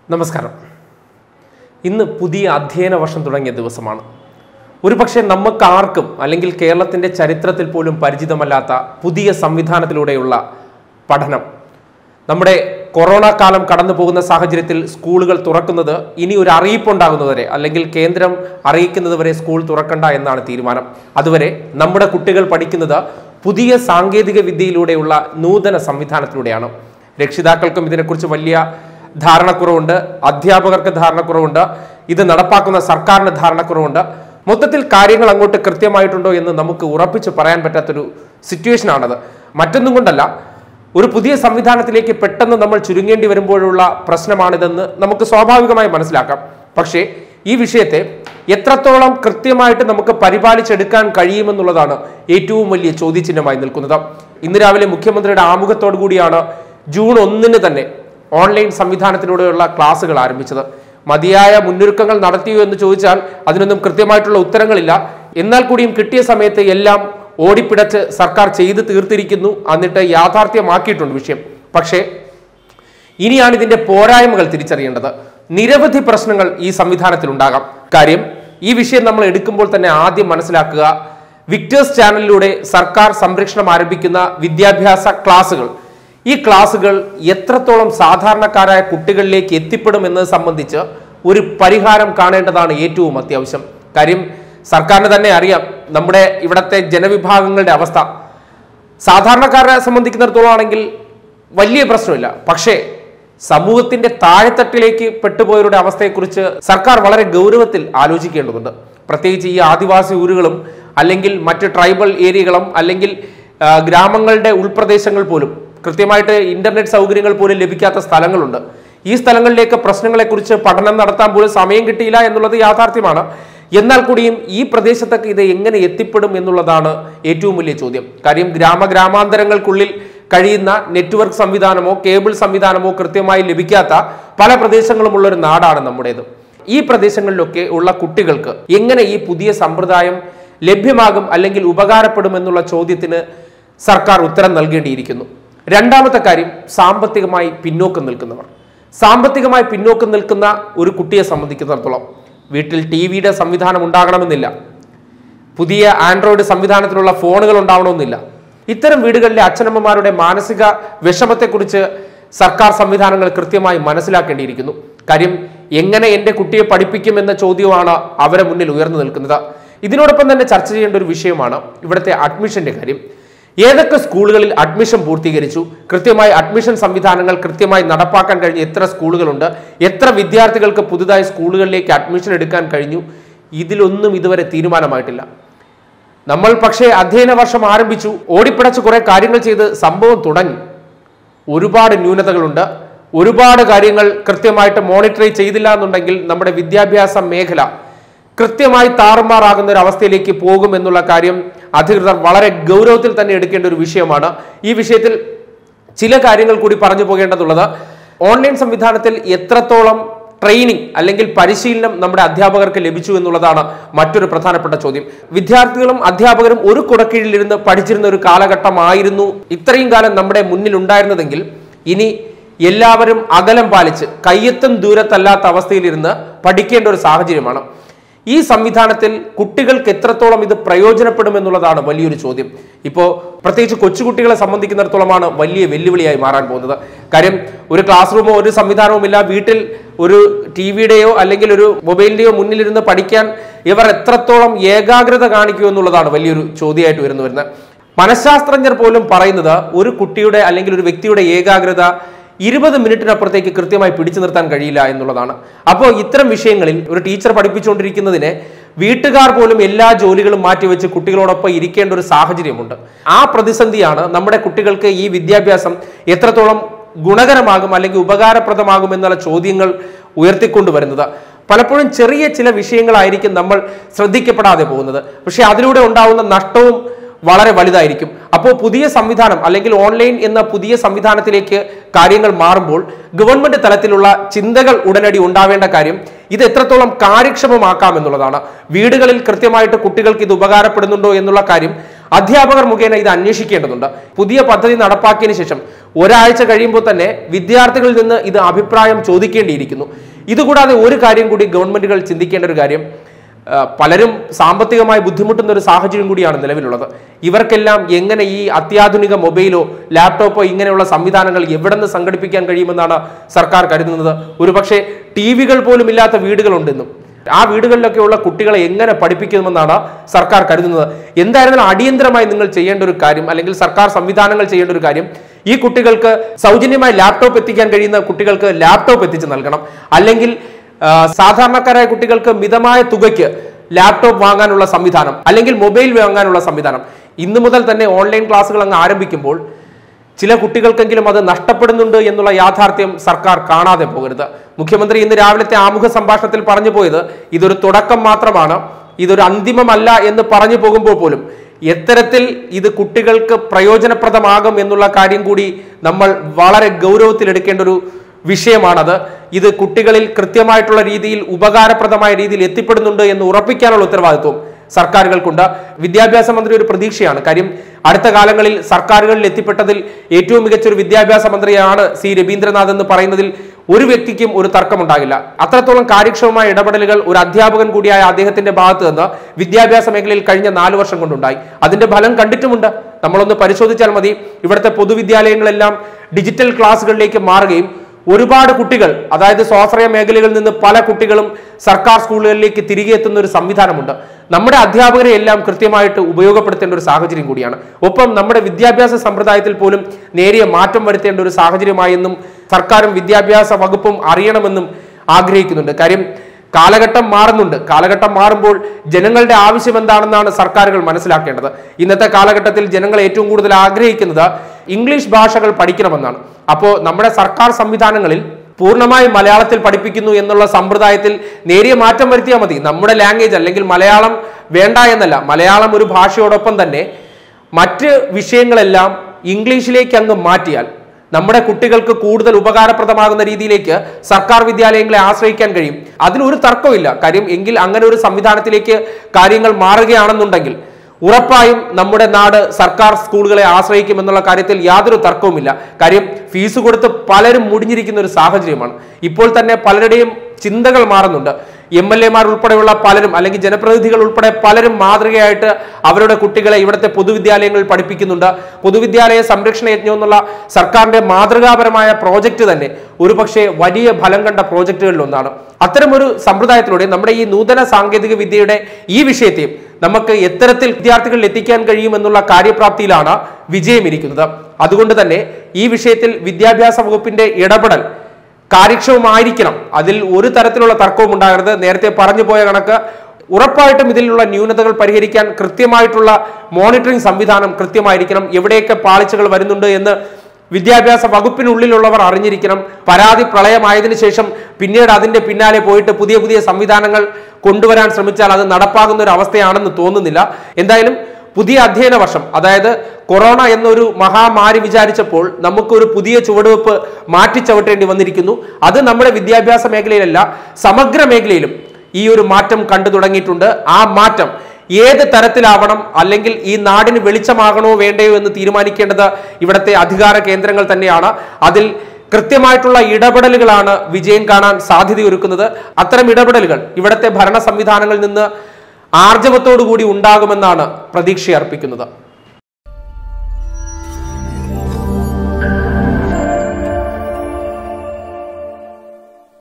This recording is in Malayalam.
നമസ്കാരം ഇന്ന് പുതിയ അധ്യയന വർഷം തുടങ്ങിയ ദിവസമാണ് ഒരുപക്ഷെ നമുക്ക് ആർക്കും അല്ലെങ്കിൽ കേരളത്തിൻ്റെ ചരിത്രത്തിൽ പോലും പരിചിതമല്ലാത്ത പുതിയ സംവിധാനത്തിലൂടെയുള്ള പഠനം നമ്മുടെ കൊറോണ കാലം കടന്നു പോകുന്ന സാഹചര്യത്തിൽ സ്കൂളുകൾ തുറക്കുന്നത് ഇനി ഒരു അറിയിപ്പുണ്ടാകുന്നതുവരെ അല്ലെങ്കിൽ കേന്ദ്രം അറിയിക്കുന്നത് വരെ സ്കൂൾ തുറക്കണ്ട എന്നാണ് തീരുമാനം അതുവരെ നമ്മുടെ കുട്ടികൾ പഠിക്കുന്നത് പുതിയ സാങ്കേതിക വിദ്യയിലൂടെയുള്ള നൂതന സംവിധാനത്തിലൂടെയാണ് രക്ഷിതാക്കൾക്കും ഇതിനെക്കുറിച്ച് വലിയ ധാരണക്കുറവുണ്ട് അധ്യാപകർക്ക് ധാരണക്കുറവുണ്ട് ഇത് നടപ്പാക്കുന്ന സർക്കാരിന് ധാരണക്കുറവുണ്ട് മൊത്തത്തിൽ കാര്യങ്ങൾ അങ്ങോട്ട് കൃത്യമായിട്ടുണ്ടോ എന്ന് നമുക്ക് ഉറപ്പിച്ച് പറയാൻ പറ്റാത്തൊരു സിറ്റുവേഷനാണത് മറ്റൊന്നും കൊണ്ടല്ല ഒരു പുതിയ സംവിധാനത്തിലേക്ക് പെട്ടെന്ന് നമ്മൾ ചുരുങ്ങേണ്ടി വരുമ്പോഴുള്ള പ്രശ്നമാണിതെന്ന് നമുക്ക് സ്വാഭാവികമായി മനസ്സിലാക്കാം പക്ഷേ ഈ വിഷയത്തെ എത്രത്തോളം കൃത്യമായിട്ട് നമുക്ക് പരിപാലിച്ചെടുക്കാൻ കഴിയുമെന്നുള്ളതാണ് ഏറ്റവും വലിയ ചോദ്യചിഹ്നമായി നിൽക്കുന്നത് ഇന്ന് രാവിലെ മുഖ്യമന്ത്രിയുടെ ആമുഖത്തോടു കൂടിയാണ് ജൂൺ ഒന്നിന് തന്നെ ഓൺലൈൻ സംവിധാനത്തിലൂടെയുള്ള ക്ലാസ്സുകൾ ആരംഭിച്ചത് മതിയായ മുന്നൊരുക്കങ്ങൾ നടത്തിയോ എന്ന് ചോദിച്ചാൽ അതിനൊന്നും കൃത്യമായിട്ടുള്ള ഉത്തരങ്ങളില്ല എന്നാൽ കൂടിയും കിട്ടിയ സമയത്ത് എല്ലാം ഓടിപ്പിടച്ച് സർക്കാർ ചെയ്തു തീർത്തിരിക്കുന്നു എന്നിട്ട് യാഥാർത്ഥ്യമാക്കിയിട്ടുണ്ട് വിഷയം പക്ഷേ ഇനിയാണ് ഇതിന്റെ പോരായ്മകൾ തിരിച്ചറിയേണ്ടത് നിരവധി പ്രശ്നങ്ങൾ ഈ സംവിധാനത്തിൽ ഉണ്ടാകാം കാര്യം ഈ വിഷയം നമ്മൾ എടുക്കുമ്പോൾ തന്നെ ആദ്യം മനസ്സിലാക്കുക വിക്ടേഴ്സ് ചാനലിലൂടെ സർക്കാർ സംരക്ഷണം ആരംഭിക്കുന്ന വിദ്യാഭ്യാസ ക്ലാസുകൾ ഈ ക്ലാസുകൾ എത്രത്തോളം സാധാരണക്കാരായ കുട്ടികളിലേക്ക് എത്തിപ്പെടും എന്നത് സംബന്ധിച്ച് ഒരു പരിഹാരം കാണേണ്ടതാണ് ഏറ്റവും അത്യാവശ്യം കാര്യം സർക്കാരിന് തന്നെ അറിയാം നമ്മുടെ ഇവിടത്തെ ജനവിഭാഗങ്ങളുടെ അവസ്ഥ സാധാരണക്കാരെ സംബന്ധിക്കുന്നിടത്തോളം ആണെങ്കിൽ വലിയ പ്രശ്നമില്ല പക്ഷേ സമൂഹത്തിന്റെ താഴെത്തട്ടിലേക്ക് പെട്ടുപോയവരുടെ അവസ്ഥയെക്കുറിച്ച് സർക്കാർ വളരെ ഗൗരവത്തിൽ ആലോചിക്കേണ്ടതുണ്ട് പ്രത്യേകിച്ച് ഈ ആദിവാസി ഊരുകളും അല്ലെങ്കിൽ മറ്റ് ട്രൈബൽ ഏരിയകളും അല്ലെങ്കിൽ ആ, ഗ്രാമങ്ങളുടെ ഉൾപ്രദേശങ്ങൾ പോലും കൃത്യമായിട്ട് ഇന്റർനെറ്റ് സൗകര്യങ്ങൾ പോലും ലഭിക്കാത്ത സ്ഥലങ്ങളുണ്ട് ഈ സ്ഥലങ്ങളിലേക്ക് പ്രശ്നങ്ങളെക്കുറിച്ച് പഠനം നടത്താൻ പോലും സമയം കിട്ടിയില്ല എന്നുള്ളത് യാഥാർത്ഥ്യമാണ് എന്നാൽ കൂടിയും ഈ പ്രദേശത്തൊക്കെ ഇത് എങ്ങനെ എത്തിപ്പെടും എന്നുള്ളതാണ് ഏറ്റവും വലിയ ചോദ്യം കാര്യം ഗ്രാമ ഗ്രാമാന്തരങ്ങൾക്കുള്ളിൽ കഴിയുന്ന നെറ്റ്വർക്ക് സംവിധാനമോ കേബിൾ സംവിധാനമോ കൃത്യമായി ലഭിക്കാത്ത പല പ്രദേശങ്ങളുമുള്ള ഒരു നാടാണ് നമ്മുടേത് ഈ പ്രദേശങ്ങളിലൊക്കെ ഉള്ള കുട്ടികൾക്ക് എങ്ങനെ ഈ പുതിയ സമ്പ്രദായം ലഭ്യമാകും അല്ലെങ്കിൽ ഉപകാരപ്പെടും എന്നുള്ള ചോദ്യത്തിന് സർക്കാർ ഉത്തരം നൽകേണ്ടിയിരിക്കുന്നു രണ്ടാമത്തെ കാര്യം സാമ്പത്തികമായി പിന്നോക്കം നിൽക്കുന്നവർ സാമ്പത്തികമായി പിന്നോക്കം നിൽക്കുന്ന ഒരു കുട്ടിയെ സംബന്ധിക്കുന്നിടത്തോളം വീട്ടിൽ ടി വിയുടെ സംവിധാനം ഉണ്ടാകണമെന്നില്ല പുതിയ ആൻഡ്രോയിഡ് സംവിധാനത്തിലുള്ള ഫോണുകൾ ഉണ്ടാവണമെന്നില്ല ഇത്തരം വീടുകളിലെ അച്ഛനമ്മമാരുടെ മാനസിക വിഷമത്തെക്കുറിച്ച് സർക്കാർ സംവിധാനങ്ങൾ കൃത്യമായി മനസ്സിലാക്കേണ്ടിയിരിക്കുന്നു കാര്യം എങ്ങനെ എൻ്റെ കുട്ടിയെ പഠിപ്പിക്കും എന്ന ചോദ്യമാണ് അവരെ മുന്നിൽ ഉയർന്നു നിൽക്കുന്നത് ഇതിനോടൊപ്പം തന്നെ ചർച്ച ചെയ്യേണ്ട ഒരു വിഷയമാണ് ഇവിടുത്തെ അഡ്മിഷന്റെ കാര്യം ഏതൊക്കെ സ്കൂളുകളിൽ അഡ്മിഷൻ പൂർത്തീകരിച്ചു കൃത്യമായി അഡ്മിഷൻ സംവിധാനങ്ങൾ കൃത്യമായി നടപ്പാക്കാൻ കഴിഞ്ഞ എത്ര സ്കൂളുകളുണ്ട് എത്ര വിദ്യാർത്ഥികൾക്ക് പുതുതായി സ്കൂളുകളിലേക്ക് അഡ്മിഷൻ എടുക്കാൻ കഴിഞ്ഞു ഇതിലൊന്നും ഇതുവരെ തീരുമാനമായിട്ടില്ല നമ്മൾ പക്ഷേ അധ്യയന വർഷം ആരംഭിച്ചു ഓടിപ്പിടച്ച് കുറെ കാര്യങ്ങൾ ചെയ്ത് സംഭവം തുടങ്ങി ഒരുപാട് ന്യൂനതകളുണ്ട് ഒരുപാട് കാര്യങ്ങൾ കൃത്യമായിട്ട് മോണിറ്റർ ചെയ്തില്ല എന്നുണ്ടെങ്കിൽ നമ്മുടെ വിദ്യാഭ്യാസ മേഖല കൃത്യമായി താറുമാറാകുന്ന ഒരു അവസ്ഥയിലേക്ക് പോകും എന്നുള്ള കാര്യം അധികൃതർ വളരെ ഗൗരവത്തിൽ തന്നെ എടുക്കേണ്ട ഒരു വിഷയമാണ് ഈ വിഷയത്തിൽ ചില കാര്യങ്ങൾ കൂടി പറഞ്ഞു പോകേണ്ടതുള്ളത് ഓൺലൈൻ സംവിധാനത്തിൽ എത്രത്തോളം ട്രെയിനിങ് അല്ലെങ്കിൽ പരിശീലനം നമ്മുടെ അധ്യാപകർക്ക് ലഭിച്ചു എന്നുള്ളതാണ് മറ്റൊരു പ്രധാനപ്പെട്ട ചോദ്യം വിദ്യാർത്ഥികളും അധ്യാപകരും ഒരു കുടക്കീഴിലിരുന്ന് പഠിച്ചിരുന്ന ഒരു കാലഘട്ടമായിരുന്നു ഇത്രയും കാലം നമ്മുടെ മുന്നിൽ ഉണ്ടായിരുന്നതെങ്കിൽ ഇനി എല്ലാവരും അകലം പാലിച്ച് കയ്യെത്തും ദൂരത്തല്ലാത്ത അവസ്ഥയിലിരുന്ന് പഠിക്കേണ്ട ഒരു സാഹചര്യമാണ് ഈ സംവിധാനത്തിൽ കുട്ടികൾക്ക് എത്രത്തോളം ഇത് പ്രയോജനപ്പെടും എന്നുള്ളതാണ് വലിയൊരു ചോദ്യം ഇപ്പോൾ പ്രത്യേകിച്ച് കൊച്ചുകുട്ടികളെ സംബന്ധിക്കുന്നിടത്തോളമാണ് വലിയ വെല്ലുവിളിയായി മാറാൻ പോകുന്നത് കാര്യം ഒരു ക്ലാസ് റൂമോ ഒരു സംവിധാനവും ഇല്ല വീട്ടിൽ ഒരു ടി വിയുടെയോ അല്ലെങ്കിൽ ഒരു മൊബൈലിന്റെയോ മുന്നിലിരുന്ന് പഠിക്കാൻ ഇവർ എത്രത്തോളം ഏകാഗ്രത കാണിക്കൂ എന്നുള്ളതാണ് വലിയൊരു ചോദ്യമായിട്ട് വരുന്നു വരുന്നത് മനഃശാസ്ത്രജ്ഞർ പോലും പറയുന്നത് ഒരു കുട്ടിയുടെ അല്ലെങ്കിൽ ഒരു വ്യക്തിയുടെ ഏകാഗ്രത ഇരുപത് മിനിറ്റിനപ്പുറത്തേക്ക് കൃത്യമായി പിടിച്ചു നിർത്താൻ കഴിയില്ല എന്നുള്ളതാണ് അപ്പോൾ ഇത്തരം വിഷയങ്ങളിൽ ഒരു ടീച്ചർ പഠിപ്പിച്ചുകൊണ്ടിരിക്കുന്നതിനെ വീട്ടുകാർ പോലും എല്ലാ ജോലികളും മാറ്റിവെച്ച് കുട്ടികളോടൊപ്പം ഇരിക്കേണ്ട ഒരു സാഹചര്യമുണ്ട് ആ പ്രതിസന്ധിയാണ് നമ്മുടെ കുട്ടികൾക്ക് ഈ വിദ്യാഭ്യാസം എത്രത്തോളം ഗുണകരമാകും അല്ലെങ്കിൽ ഉപകാരപ്രദമാകും എന്നുള്ള ചോദ്യങ്ങൾ ഉയർത്തിക്കൊണ്ടുവരുന്നത് പലപ്പോഴും ചെറിയ ചില വിഷയങ്ങളായിരിക്കും നമ്മൾ ശ്രദ്ധിക്കപ്പെടാതെ പോകുന്നത് പക്ഷേ അതിലൂടെ ഉണ്ടാവുന്ന നഷ്ടവും വളരെ വലുതായിരിക്കും അപ്പോൾ പുതിയ സംവിധാനം അല്ലെങ്കിൽ ഓൺലൈൻ എന്ന പുതിയ സംവിധാനത്തിലേക്ക് കാര്യങ്ങൾ മാറുമ്പോൾ ഗവൺമെന്റ് തലത്തിലുള്ള ചിന്തകൾ ഉടനടി ഉണ്ടാവേണ്ട കാര്യം ഇത് എത്രത്തോളം കാര്യക്ഷമമാക്കാം എന്നുള്ളതാണ് വീടുകളിൽ കൃത്യമായിട്ട് കുട്ടികൾക്ക് ഇത് ഉപകാരപ്പെടുന്നുണ്ടോ എന്നുള്ള കാര്യം അധ്യാപകർ മുഖേന ഇത് അന്വേഷിക്കേണ്ടതുണ്ട് പുതിയ പദ്ധതി നടപ്പാക്കിയതിനു ശേഷം ഒരാഴ്ച കഴിയുമ്പോൾ തന്നെ വിദ്യാർത്ഥികളിൽ നിന്ന് ഇത് അഭിപ്രായം ചോദിക്കേണ്ടിയിരിക്കുന്നു ഇതുകൂടാതെ ഒരു കാര്യം കൂടി ഗവൺമെന്റുകൾ ചിന്തിക്കേണ്ട ഒരു കാര്യം ആ, പലരും സാമ്പത്തികമായി ബുദ്ധിമുട്ടുന്ന ഒരു സാഹചര്യം കൂടിയാണ് നിലവിലുള്ളത് ഇവർക്കെല്ലാം എങ്ങനെ ഈ അത്യാധുനിക മൊബൈലോ ലാപ്ടോപ്പോ ഇങ്ങനെയുള്ള സംവിധാനങ്ങൾ എവിടെ നിന്ന് സംഘടിപ്പിക്കാൻ കഴിയുമെന്നാണ് സർക്കാർ കരുതുന്നത് ഒരുപക്ഷെ ടി വികൾ പോലും ഇല്ലാത്ത വീടുകളുണ്ടെന്നും ആ വീടുകളിലൊക്കെയുള്ള കുട്ടികളെ എങ്ങനെ പഠിപ്പിക്കുമെന്നാണ് സർക്കാർ കരുതുന്നത് എന്തായിരുന്നാലും അടിയന്തരമായി നിങ്ങൾ ചെയ്യേണ്ട ഒരു കാര്യം അല്ലെങ്കിൽ സർക്കാർ സംവിധാനങ്ങൾ ചെയ്യേണ്ട ഒരു കാര്യം ഈ കുട്ടികൾക്ക് സൗജന്യമായി ലാപ്ടോപ്പ് എത്തിക്കാൻ കഴിയുന്ന കുട്ടികൾക്ക് ലാപ്ടോപ്പ് എത്തിച്ച് നൽകണം അല്ലെങ്കിൽ ആ, സാധാരണക്കാരായ കുട്ടികൾക്ക് മിതമായ തുകയ്ക്ക് ലാപ്ടോപ്പ് വാങ്ങാനുള്ള സംവിധാനം അല്ലെങ്കിൽ മൊബൈൽ വാങ്ങാനുള്ള സംവിധാനം ഇന്നു മുതൽ തന്നെ ഓൺലൈൻ ക്ലാസ്സുകൾ അങ്ങ് ആരംഭിക്കുമ്പോൾ ചില കുട്ടികൾക്കെങ്കിലും അത് നഷ്ടപ്പെടുന്നുണ്ട് എന്നുള്ള യാഥാർത്ഥ്യം സർക്കാർ കാണാതെ പോകരുത് മുഖ്യമന്ത്രി ഇന്ന് രാവിലത്തെ ആമുഖ സംഭാഷണത്തിൽ പറഞ്ഞു പോയത് ഇതൊരു തുടക്കം മാത്രമാണ് ഇതൊരു അന്തിമമല്ല എന്ന് പറഞ്ഞു പോകുമ്പോൾ പോലും എത്തരത്തിൽ ഇത് കുട്ടികൾക്ക് പ്രയോജനപ്രദമാകും എന്നുള്ള കാര്യം കൂടി നമ്മൾ വളരെ ഗൗരവത്തിലെടുക്കേണ്ട ഒരു വിഷയമാണത് ഇത് കുട്ടികളിൽ കൃത്യമായിട്ടുള്ള രീതിയിൽ ഉപകാരപ്രദമായ രീതിയിൽ എത്തിപ്പെടുന്നുണ്ട് എന്ന് ഉറപ്പിക്കാനുള്ള ഉത്തരവാദിത്വം സർക്കാരുകൾക്കുണ്ട് വിദ്യാഭ്യാസ മന്ത്രി ഒരു പ്രതീക്ഷയാണ് കാര്യം അടുത്ത കാലങ്ങളിൽ സർക്കാരുകളിൽ എത്തിപ്പെട്ടതിൽ ഏറ്റവും മികച്ച ഒരു വിദ്യാഭ്യാസ മന്ത്രിയാണ് സി രവീന്ദ്രനാഥ് എന്ന് പറയുന്നതിൽ ഒരു വ്യക്തിക്കും ഒരു തർക്കമുണ്ടാകില്ല അത്രത്തോളം കാര്യക്ഷമമായ ഇടപെടലുകൾ ഒരു അധ്യാപകൻ കൂടിയായ അദ്ദേഹത്തിന്റെ ഭാഗത്ത് നിന്ന് വിദ്യാഭ്യാസ മേഖലയിൽ കഴിഞ്ഞ നാല് വർഷം കൊണ്ടുണ്ടായി അതിന്റെ ഫലം കണ്ടിട്ടുമുണ്ട് നമ്മളൊന്ന് പരിശോധിച്ചാൽ മതി ഇവിടുത്തെ പൊതുവിദ്യാലയങ്ങളെല്ലാം ഡിജിറ്റൽ ക്ലാസ്സുകളിലേക്ക് മാറുകയും ഒരുപാട് കുട്ടികൾ അതായത് സ്വാശ്രയ മേഖലകളിൽ നിന്ന് പല കുട്ടികളും സർക്കാർ സ്കൂളുകളിലേക്ക് തിരികെ എത്തുന്ന ഒരു സംവിധാനമുണ്ട് നമ്മുടെ അധ്യാപകരെ എല്ലാം കൃത്യമായിട്ട് ഉപയോഗപ്പെടുത്തേണ്ട ഒരു സാഹചര്യം കൂടിയാണ് ഒപ്പം നമ്മുടെ വിദ്യാഭ്യാസ സമ്പ്രദായത്തിൽ പോലും നേരിയ മാറ്റം വരുത്തേണ്ട ഒരു സാഹചര്യമായെന്നും സർക്കാരും വിദ്യാഭ്യാസ വകുപ്പും അറിയണമെന്നും ആഗ്രഹിക്കുന്നുണ്ട് കാര്യം കാലഘട്ടം മാറുന്നുണ്ട് കാലഘട്ടം മാറുമ്പോൾ ജനങ്ങളുടെ ആവശ്യം എന്താണെന്നാണ് സർക്കാരുകൾ മനസ്സിലാക്കേണ്ടത് ഇന്നത്തെ കാലഘട്ടത്തിൽ ജനങ്ങൾ ഏറ്റവും കൂടുതൽ ആഗ്രഹിക്കുന്നത് ഇംഗ്ലീഷ് ഭാഷകൾ പഠിക്കണമെന്നാണ് അപ്പോൾ നമ്മുടെ സർക്കാർ സംവിധാനങ്ങളിൽ പൂർണ്ണമായും മലയാളത്തിൽ പഠിപ്പിക്കുന്നു എന്നുള്ള സമ്പ്രദായത്തിൽ നേരിയ മാറ്റം വരുത്തിയാൽ മതി നമ്മുടെ ലാംഗ്വേജ് അല്ലെങ്കിൽ മലയാളം വേണ്ട എന്നല്ല മലയാളം ഒരു ഭാഷയോടൊപ്പം തന്നെ മറ്റ് വിഷയങ്ങളെല്ലാം ഇംഗ്ലീഷിലേക്ക് അങ്ങ് മാറ്റിയാൽ നമ്മുടെ കുട്ടികൾക്ക് കൂടുതൽ ഉപകാരപ്രദമാകുന്ന രീതിയിലേക്ക് സർക്കാർ വിദ്യാലയങ്ങളെ ആശ്രയിക്കാൻ കഴിയും അതിനൊരു തർക്കമില്ല കാര്യം എങ്കിൽ അങ്ങനെ ഒരു സംവിധാനത്തിലേക്ക് കാര്യങ്ങൾ മാറുകയാണെന്നുണ്ടെങ്കിൽ ഉറപ്പായും നമ്മുടെ നാട് സർക്കാർ സ്കൂളുകളെ ആശ്രയിക്കുമെന്നുള്ള കാര്യത്തിൽ യാതൊരു തർക്കവുമില്ല കാര്യം ഫീസ് കൊടുത്ത് പലരും മുടിഞ്ഞിരിക്കുന്ന ഒരു സാഹചര്യമാണ് ഇപ്പോൾ തന്നെ പലരുടെയും ചിന്തകൾ മാറുന്നുണ്ട് എം എൽ എമാർ ഉൾപ്പെടെയുള്ള പലരും അല്ലെങ്കിൽ ജനപ്രതിനിധികൾ ഉൾപ്പെടെ പലരും മാതൃകയായിട്ട് അവരുടെ കുട്ടികളെ ഇവിടുത്തെ പൊതുവിദ്യാലയങ്ങളിൽ പഠിപ്പിക്കുന്നുണ്ട് പൊതുവിദ്യാലയ സംരക്ഷണ യജ്ഞം എന്നുള്ള സർക്കാരിന്റെ മാതൃകാപരമായ പ്രോജക്റ്റ് തന്നെ ഒരുപക്ഷെ വലിയ ഫലം കണ്ട പ്രോജക്റ്റുകളിൽ ഒന്നാണ് അത്തരമൊരു സമ്പ്രദായത്തിലൂടെ നമ്മുടെ ഈ നൂതന സാങ്കേതിക വിദ്യയുടെ ഈ വിഷയത്തെയും നമുക്ക് എത്തരത്തിൽ വിദ്യാർത്ഥികളിൽ എത്തിക്കാൻ കഴിയുമെന്നുള്ള കാര്യപ്രാപ്തിയിലാണ് വിജയം ഇരിക്കുന്നത് അതുകൊണ്ട് തന്നെ ഈ വിഷയത്തിൽ വിദ്യാഭ്യാസ വകുപ്പിന്റെ ഇടപെടൽ കാര്യക്ഷമമായിരിക്കണം അതിൽ ഒരു തരത്തിലുള്ള തർക്കവും ഉണ്ടാകരുത് നേരത്തെ പറഞ്ഞു പോയ കണക്ക് ഉറപ്പായിട്ടും ഇതിലുള്ള ന്യൂനതകൾ പരിഹരിക്കാൻ കൃത്യമായിട്ടുള്ള മോണിറ്ററിംഗ് സംവിധാനം കൃത്യമായിരിക്കണം എവിടെയൊക്കെ പാളിച്ചകൾ വരുന്നുണ്ട് എന്ന് വിദ്യാഭ്യാസ വകുപ്പിനുള്ളിലുള്ളവർ അറിഞ്ഞിരിക്കണം പരാതി പ്രളയമായതിനു ശേഷം പിന്നീട് അതിന്റെ പിന്നാലെ പോയിട്ട് പുതിയ പുതിയ സംവിധാനങ്ങൾ കൊണ്ടുവരാൻ ശ്രമിച്ചാൽ അത് നടപ്പാകുന്ന ഒരു അവസ്ഥയാണെന്ന് തോന്നുന്നില്ല എന്തായാലും പുതിയ അധ്യയന വർഷം അതായത് കൊറോണ എന്നൊരു മഹാമാരി വിചാരിച്ചപ്പോൾ നമുക്കൊരു പുതിയ ചുവടുവെപ്പ് മാറ്റിച്ചവിട്ടേണ്ടി വന്നിരിക്കുന്നു അത് നമ്മുടെ വിദ്യാഭ്യാസ മേഖലയിലല്ല സമഗ്ര മേഖലയിലും ഈ ഒരു മാറ്റം കണ്ടു തുടങ്ങിയിട്ടുണ്ട് ആ മാറ്റം ഏത് തരത്തിലാവണം അല്ലെങ്കിൽ ഈ നാടിന് വെളിച്ചമാകണോ വേണ്ടയോ എന്ന് തീരുമാനിക്കേണ്ടത് ഇവിടുത്തെ അധികാര കേന്ദ്രങ്ങൾ തന്നെയാണ് അതിൽ കൃത്യമായിട്ടുള്ള ഇടപെടലുകളാണ് വിജയം കാണാൻ സാധ്യതയൊരുക്കുന്നത് അത്തരം ഇടപെടലുകൾ ഇവിടുത്തെ ഭരണ സംവിധാനങ്ങളിൽ നിന്ന് ആർജവത്തോടു കൂടി ഉണ്ടാകുമെന്നാണ് പ്രതീക്ഷ അർപ്പിക്കുന്നത്